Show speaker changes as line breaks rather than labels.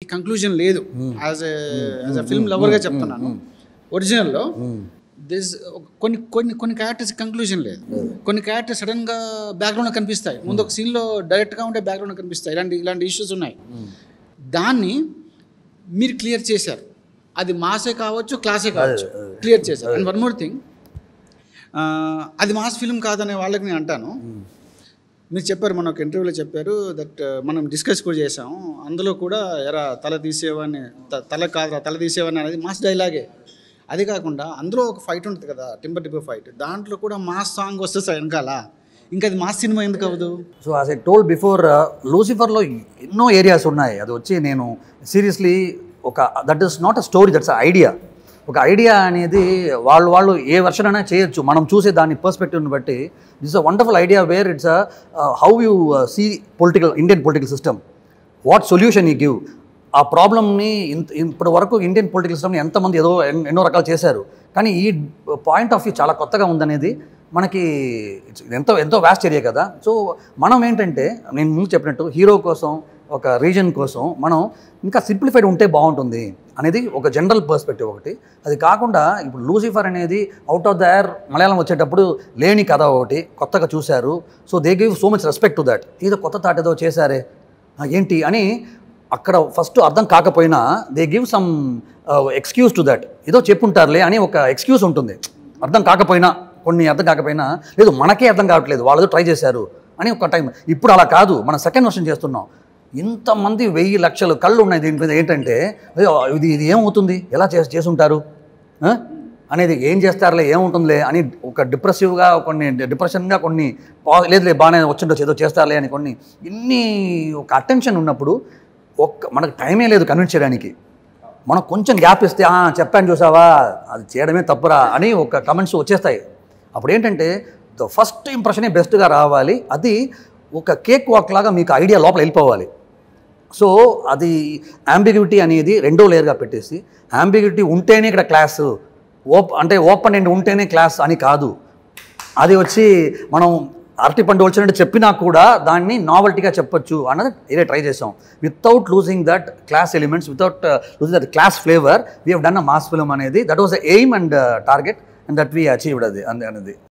Conclusion లేదు as as a film లవర్గా చెప్తున్నాను ఒరిజినల్లో దిస్ కొన్ని కొన్ని కొన్ని క్యారెక్టర్స్ కంక్లూజన్ లేదు కొన్ని క్యారెక్టర్స్ సడన్గా బ్యాక్గ్రౌండ్లో కనిపిస్తాయి ముందు ఒక సీన్లో డైరెక్ట్గా ఉంటే బ్యాక్గ్రౌండ్లో కనిపిస్తాయి ఇలాంటి ఇలాంటి ఇష్యూస్ ఉన్నాయి దాన్ని మీరు క్లియర్ చేశారు అది మాసే కావచ్చు క్లాసే కావచ్చు క్లియర్ చేశారు అండ్ వన్ మోర్ థింగ్ అది మాస్ ఫిల్మ్ కాదనే వాళ్ళకి నేను అంటాను మీరు చెప్పారు మన ఒక ఇంటర్వ్యూలో చెప్పారు దట్ మనం డిస్కస్ కూడా చేసాము అందులో కూడా ఎరా తల తీసేవాడిని త- తల కాదురా తల తీసేవాడిని అనేది మాస్ డైలాగే అది కాకుండా అందులో ఒక ఫైట్ ఉంటుంది కదా టింబర్ టింబర్ ఫైట్ దాంట్లో కూడా మాస్ సాంగ్ వస్తే సార్ వెనకాల ఇంకా అది మాస్ సినిమా ఎందుకు అవ్వదు
so as I told before లూసిఫర్లో ఎన్నో ఏరియాస్ ఉన్నాయి అది వచ్చి నేను సీరియస్లీ ఒక that is not a story that's idea ఒక ఐడియా అనేది వాళ్ళు వాళ్ళు ఏ వర్షన్ అయినా చేయొచ్చు మనం చూసే దాని పర్స్పెక్టివ్ని బట్టి this a wonderful idea where it's how you see political Indian political system what solution ఈ గివ్ ఆ ప్రాబ్లమ్ని ఇంత ఇప్పటి వరకు ఇండియన్ పొలిటికల్ సిస్టమ్ని ఎంతమంది ఏదో ఎన్- ఎన్నో రకాలు చేశారు కానీ ఈ పాయింట్ ఆఫ్ వ్యూ చాలా కొత్తగా ఉందనేది మనకి it's ఎంతో ఎంతో వ్యాస్ట్ ఏరియా కదా సో మనం ఏంటంటే నేను ముందు చెప్పినట్టు హీరో కోసం ఒక రీజన్ కోసం మనం ఇంకా సింప్లిఫైడ్ ఉంటే బాగుంటుంది అనేది ఒక జనరల్ పర్స్పెక్టివ్ ఒకటి అది కాకుండా ఇప్పుడు లూసిఫర్ అనేది out of the air Malayalam వచ్చేటప్పుడు లేని కథ ఒకటి కొత్తగా చూశారు so they give so much respect to that ఏదో కొత్త థాట్ ఏదో చేశారే ఆ, ఏంటి అని అక్కడ ఫస్ట్ అర్థం కాకపోయినా they give some excuse to that ఏదో చెప్పుంటారులే అని ఒక ఎక్స్క్యూజ్ ఉంటుంది అర్థం కాకపోయినా కొన్ని అర్థం కాకపోయినా లేదు మనకే అర్థం కావట్లేదు వాళ్ళు ట్రై చేశారు అని ఒక టైం ఇప్పుడు అలా కాదు మనం సెకండ్ వర్షన్ చేస్తున్నాం ఇంతమంది వెయ్యి లక్షలు కళ్ళు ఉన్నాయి దీని మీద ఏంటంటే అయ్యో, ఇది ఇది ఏమవుతుంది ఎలా చేసి చేసుంటారు ఆ? అనేది ఏం చేస్తారులే ఏముంటుందిలే అని ఒక డిప్రెసివ్గా కొన్ని డిప్రెషన్గా కొన్ని పా- లేదులే బాగానే వచ్చిండొచ్చు ఏదో చేస్తారులే అని కొన్ని ఇన్ని ఒక అటెన్షన్ ఉన్నప్పుడు ఒక్క మనకు టైమే లేదు కన్విన్స్ చేయడానికి మనం కొంచెం గ్యాప్ ఇస్తే "ఆ, చెప్పాను చూసావా అది చేయడమే తప్పురా అని ఒక కమెంట్స్ వచ్చేస్తాయి అప్పుడు ఏంటంటే ద ఫస్ట్ ఇంప్రెషనే బెస్ట్గా రావాలి అది ఒక కేక్ వాక్ లాగా మీకు ఐడియా లోపల వెళ్ళిపోవాలి సో అది అంబిగ్యూటీ అనేది రెండో లేయర్గా పెట్టేసి అంబిగ్యూటీ ఉంటేనే ఇక్కడ క్లాస్ ఓప్ అంటే ఓపెన్ ఎండ్ ఉంటేనే క్లాస్ అని కాదు అది వచ్చి మనం అరటిపండు వచ్చినట్టు చెప్పినా కూడా దాన్ని నావల్టీగా చెప్పొచ్చు అన్నది ఇదే ట్రై చేసాం without losing that class elements without losing that class flavour we have done a mass film అనేది that was the aim and target and that we achieved అది అంది అనేది